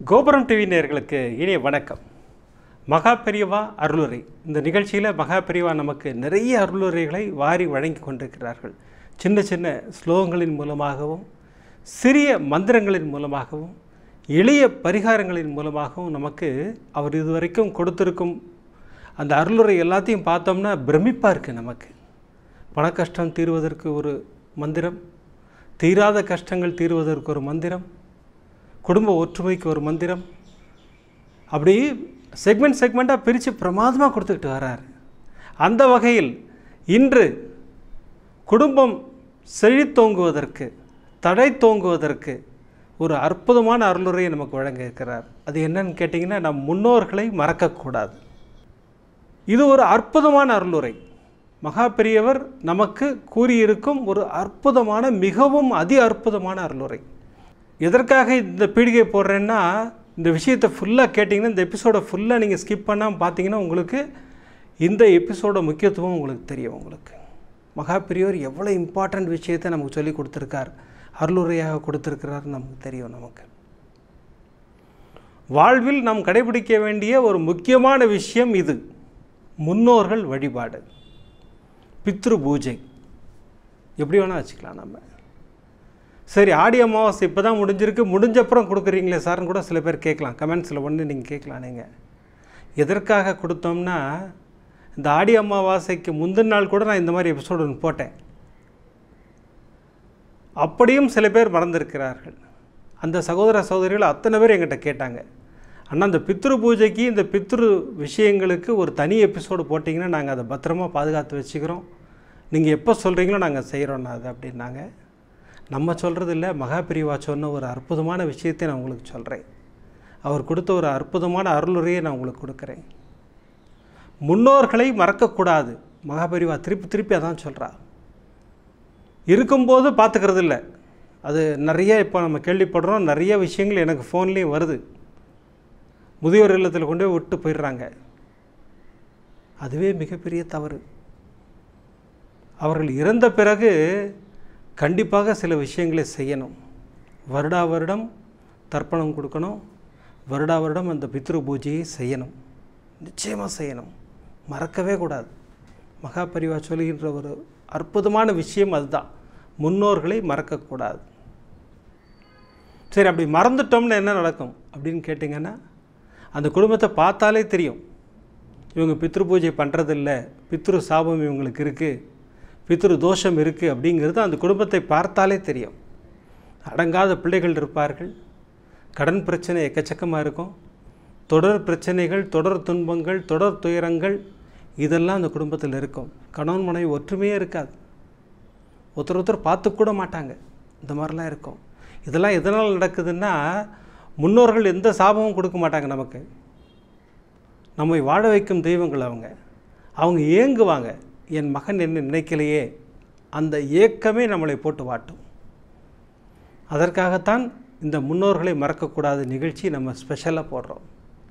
கோபுரம் டிவி நேயர்களுக்கு இனிய வணக்கம் மகா பெரியவா அருளுரை இந்த நிகழ்ச்சியில் மகா பெரியவா நமக்கு நிறைய அருளுரைகளை வாரி வழங்கி கொண்டிருக்கிறார்கள் சின்ன சின்ன ஸ்லோகங்களின் மூலமாகவும் சிறிய மந்திரங்களின் மூலமாகவும் எளிய பரிகாரங்களின் மூலமாகவும் நமக்கு அவர் இதுவரைக்கும் கொடுத்திருக்கும் அந்த அருளுரை எல்லாத்தையும் பார்த்தோம்னா பிரமிப்பாக இருக்குது நமக்கு பண கஷ்டம் தீர்வதற்கு ஒரு மந்திரம் தீராத கஷ்டங்கள் தீர்வதற்கு ஒரு மந்திரம் குடும்ப ஒற்றுமைக்கு ஒரு மந்திரம் அப்படி செக்மெண்ட் செக்மெண்ட்டாக பிரித்து பிரமாதமாக கொடுத்துக்கிட்டு வராரு அந்த வகையில் இன்று குடும்பம் செழித்தோங்குவதற்கு தடை தோங்குவதற்கு ஒரு அற்புதமான அருளுரையை நமக்கு வழங்க இருக்கிறார் அது என்னன்னு கேட்டிங்கன்னா நம் முன்னோர்களை மறக்கக்கூடாது இது ஒரு அற்புதமான அருளுரை மகா பெரியவர் நமக்கு கூறியிருக்கும் ஒரு அற்புதமான மிகவும் அதி அற்புதமான அருளுரை எதற்காக இந்த பீடிகை போடுறேன்னா இந்த விஷயத்தை ஃபுல்லாக கேட்டிங்கன்னா இந்த எபிசோடை ஃபுல்லாக நீங்கள் ஸ்கிப் பண்ணாமல் பார்த்தீங்கன்னா உங்களுக்கு இந்த எபிசோட முக்கியத்துவம் உங்களுக்கு தெரியும் உங்களுக்கு மகா பெரியவர் எவ்வளோ இம்பார்ட்டண்ட் விஷயத்தை நமக்கு சொல்லி கொடுத்துருக்கார் அருளுரையாக கொடுத்துருக்கிறார் நமக்கு தெரியும் நமக்கு வாழ்வில் நாம் கடைபிடிக்க வேண்டிய ஒரு முக்கியமான விஷயம் இது முன்னோர்கள் வழிபாடு பித்ரு பூஜை எப்படி வேணால் வச்சுக்கலாம் நம்ம சரி ஆடி அமாவாசை இப்போ தான் முடிஞ்சிருக்கு முடிஞ்சப்புறம் கொடுக்குறீங்களே சார்னு கூட சில பேர் கேட்கலாம் கமெண்ட்ஸில் ஒன்று நீங்கள் கேட்கலாம் நீங்கள் எதற்காக கொடுத்தோம்னா இந்த ஆடி அமாவாசைக்கு முந்தின நாள் கூட நான் இந்த மாதிரி எபிசோடு ஒன்று போட்டேன் அப்படியும் சில பேர் மறந்திருக்கிறார்கள் அந்த சகோதர சகோதரிகள் அத்தனை பேர் எங்கிட்ட கேட்டாங்க அண்ணா இந்த பித்ரு பூஜைக்கு இந்த பித்ரு விஷயங்களுக்கு ஒரு தனி எபிசோடு போட்டிங்கன்னா நாங்கள் அதை பத்திரமா பாதுகாத்து வச்சுக்கிறோம் நீங்கள் எப்போ சொல்கிறீங்களோ நாங்கள் செய்கிறோண்ணா அது அப்படின்னாங்க நம்ம சொல்கிறது இல்லை மகாபிரிவா சொன்ன ஒரு அற்புதமான விஷயத்தை நான் உங்களுக்கு சொல்கிறேன் அவர் கொடுத்த ஒரு அற்புதமான அருளுரையை நான் உங்களுக்கு கொடுக்குறேன் முன்னோர்களை மறக்கக்கூடாது மகாபெரிவா திருப்பி திருப்பி அதான் சொல்கிறா இருக்கும்போது பார்த்துக்கிறது இல்லை அது நிறைய இப்போ நம்ம கேள்விப்படுறோம் நிறைய விஷயங்கள் எனக்கு ஃபோன்லேயும் வருது முதியோர் இல்லத்தில் கொண்டு போய் விட்டு போயிடுறாங்க அதுவே மிகப்பெரிய தவறு அவர்கள் இறந்த பிறகு கண்டிப்பாக சில விஷயங்களை செய்யணும் வருடா வருடம் தர்ப்பணம் கொடுக்கணும் வருடா வருடம் அந்த பித்ரு பூஜையை செய்யணும் நிச்சயமாக செய்யணும் மறக்கவே கூடாது மகாபரிவா சொல்கின்ற ஒரு அற்புதமான விஷயம் அதுதான் முன்னோர்களை மறக்கக்கூடாது சரி அப்படி மறந்துட்டோம்னா என்ன நடக்கும் அப்படின்னு கேட்டிங்கன்னா அந்த குடும்பத்தை பார்த்தாலே தெரியும் இவங்க பித்ரு பூஜை பண்ணுறதில்ல பித்ரு சாபம் இவங்களுக்கு இருக்குது பித்ரு தோஷம் இருக்குது அப்படிங்கிறது அந்த குடும்பத்தை பார்த்தாலே தெரியும் அடங்காத பிள்ளைகள் இருப்பார்கள் கடன் பிரச்சனை எக்கச்சக்கமாக இருக்கும் தொடர் பிரச்சனைகள் தொடர் துன்பங்கள் தொடர் துயரங்கள் இதெல்லாம் அந்த குடும்பத்தில் இருக்கும் கணவன் மனைவி ஒற்றுமையே இருக்காது ஒருத்தர் ஒருத்தர் பார்த்து கூட மாட்டாங்க இந்த மாதிரிலாம் இருக்கும் இதெல்லாம் எதனால் நடக்குதுன்னா முன்னோர்கள் எந்த சாபமும் கொடுக்க மாட்டாங்க நமக்கு நம்மை வாழ வைக்கும் தெய்வங்கள் அவங்க அவங்க ஏங்குவாங்க என் மகன் என்ன நினைக்கலையே அந்த ஏக்கமே நம்மளை போட்டு வாட்டும் அதற்காகத்தான் இந்த முன்னோர்களை மறக்கக்கூடாத நிகழ்ச்சி நம்ம ஸ்பெஷலாக போடுறோம்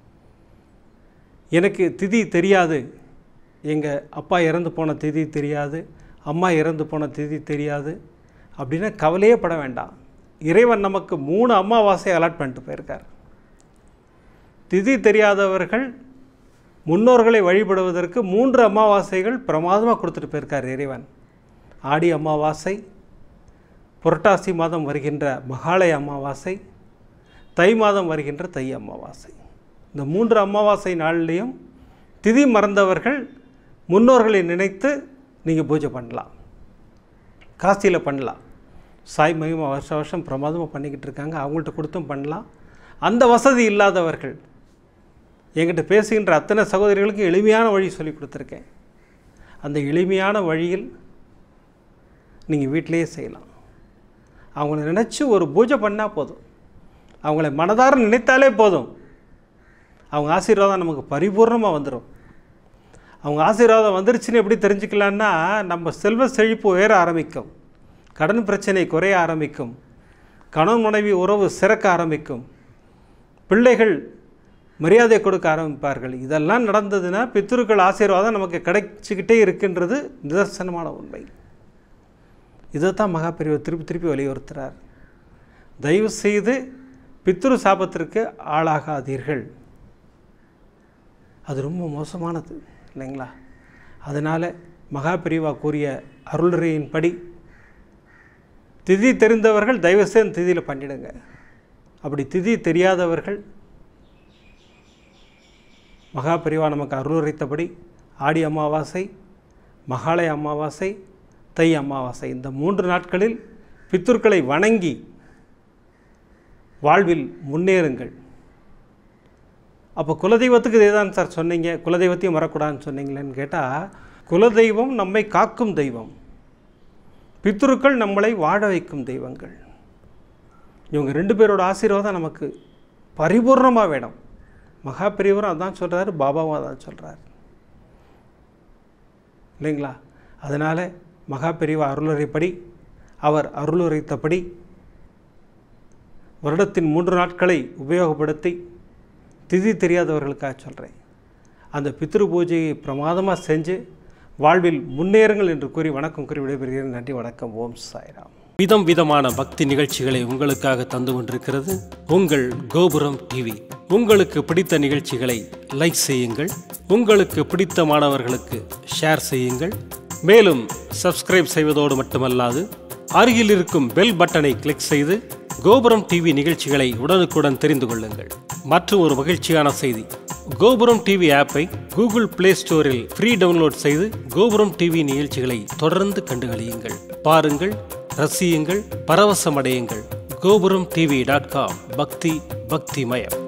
எனக்கு திதி தெரியாது எங்கள் அப்பா இறந்து போன திதி தெரியாது அம்மா இறந்து போன திதி தெரியாது அப்படின்னா கவலையே பட வேண்டாம் இறைவன் நமக்கு மூணு அமாவாசை அலாட் பண்ணிட்டு போயிருக்கார் திதி தெரியாதவர்கள் முன்னோர்களை வழிபடுவதற்கு மூன்று அமாவாசைகள் பிரமாதமாக கொடுத்துட்டு போயிருக்கார் இறைவன் ஆடி அமாவாசை புரட்டாசி மாதம் வருகின்ற மகாலய அமாவாசை தை மாதம் வருகின்ற தை அமாவாசை இந்த மூன்று அமாவாசை நாள்லேயும் திதி மறந்தவர்கள் முன்னோர்களை நினைத்து நீங்கள் பூஜை பண்ணலாம் காசியில் பண்ணலாம் சாய் மகிமா வருஷ வருஷம் பிரமாதமாக பண்ணிக்கிட்டு இருக்காங்க அவங்கள்ட்ட கொடுத்தும் பண்ணலாம் அந்த வசதி இல்லாதவர்கள் என்கிட்ட பேசுகின்ற அத்தனை சகோதரிகளுக்கும் எளிமையான வழி சொல்லி கொடுத்துருக்கேன் அந்த எளிமையான வழியில் நீங்கள் வீட்டிலேயே செய்யலாம் அவங்கள நினச்சி ஒரு பூஜை பண்ணால் போதும் அவங்கள மனதார நினைத்தாலே போதும் அவங்க ஆசீர்வாதம் நமக்கு பரிபூர்ணமாக வந்துடும் அவங்க ஆசீர்வாதம் வந்துருச்சுன்னு எப்படி தெரிஞ்சுக்கலான்னா நம்ம செல்வ செழிப்பு உயர ஆரம்பிக்கும் கடன் பிரச்சனை குறைய ஆரம்பிக்கும் கணவன் மனைவி உறவு சிறக்க ஆரம்பிக்கும் பிள்ளைகள் மரியாதை கொடுக்க ஆரம்பிப்பார்கள் இதெல்லாம் நடந்ததுன்னா பித்ருக்கள் ஆசீர்வாதம் நமக்கு கிடைச்சிக்கிட்டே இருக்கின்றது நிதர்சனமான உண்மை இதைத்தான் மகாபிரிவர் திருப்பி திருப்பி வலியுறுத்துகிறார் தயவு செய்து பித்ரு சாபத்திற்கு ஆளாகாதீர்கள் அது ரொம்ப மோசமானது இல்லைங்களா அதனால் மகாபிரிவா கூறிய அருளுரையின்படி திதி தெரிந்தவர்கள் தயவுசெய்து திதியில் பண்ணிடுங்க அப்படி திதி தெரியாதவர்கள் மகாபிரிவா நமக்கு அருளுரைத்தபடி ஆடி அமாவாசை மகாலய அமாவாசை தை அமாவாசை இந்த மூன்று நாட்களில் பித்துர்க்களை வணங்கி வாழ்வில் முன்னேறுங்கள் அப்போ குலதெய்வத்துக்கு இதே தான் சார் சொன்னீங்க குலதெய்வத்தையும் வரக்கூடாதுன்னு சொன்னீங்களேன்னு கேட்டால் குலதெய்வம் நம்மை காக்கும் தெய்வம் பித்ருக்கள் நம்மளை வாழ வைக்கும் தெய்வங்கள் இவங்க ரெண்டு பேரோட ஆசீர்வாதம் நமக்கு பரிபூர்ணமாக வேணும் மகா பெரியவரும் அதான் சொல்கிறாரு பாபாவும் அதான் சொல்கிறார் இல்லைங்களா அதனால் மகா பெரியவா அருளுரைப்படி அவர் அருளுரைத்தபடி வருடத்தின் மூன்று நாட்களை உபயோகப்படுத்தி திதி தெரியாதவர்களுக்காக சொல்கிறேன் அந்த பித்ரு பூஜையை பிரமாதமாக செஞ்சு வாழ்வில் முன்னேறுங்கள் என்று கூறி வணக்கம் கூறி விடைபெறுகிறேன் நன்றி வணக்கம் ஓம் சாய்ராம் விதம் விதமான பக்தி நிகழ்ச்சிகளை உங்களுக்காக தந்து கொண்டிருக்கிறது உங்கள் கோபுரம் டிவி உங்களுக்கு பிடித்த நிகழ்ச்சிகளை லைக் செய்யுங்கள் உங்களுக்கு பிடித்த மாணவர்களுக்கு ஷேர் செய்யுங்கள் மேலும் சப்ஸ்கிரைப் செய்வதோடு மட்டுமல்லாது அருகில் இருக்கும் பெல் பட்டனை கிளிக் செய்து கோபுரம் டிவி நிகழ்ச்சிகளை உடனுக்குடன் தெரிந்து கொள்ளுங்கள் மற்றும் ஒரு மகிழ்ச்சியான செய்தி கோபுரம் டிவி ஆப்பை கூகுள் பிளே ஸ்டோரில் ஃப்ரீ டவுன்லோட் செய்து கோபுரம் டிவி நிகழ்ச்சிகளை தொடர்ந்து கண்டுகளியுங்கள் பாருங்கள் ரசியுங்கள் பரவசமடையுங்கள் கோபுரம் டிவி டாட் காம் பக்தி பக்திமயம்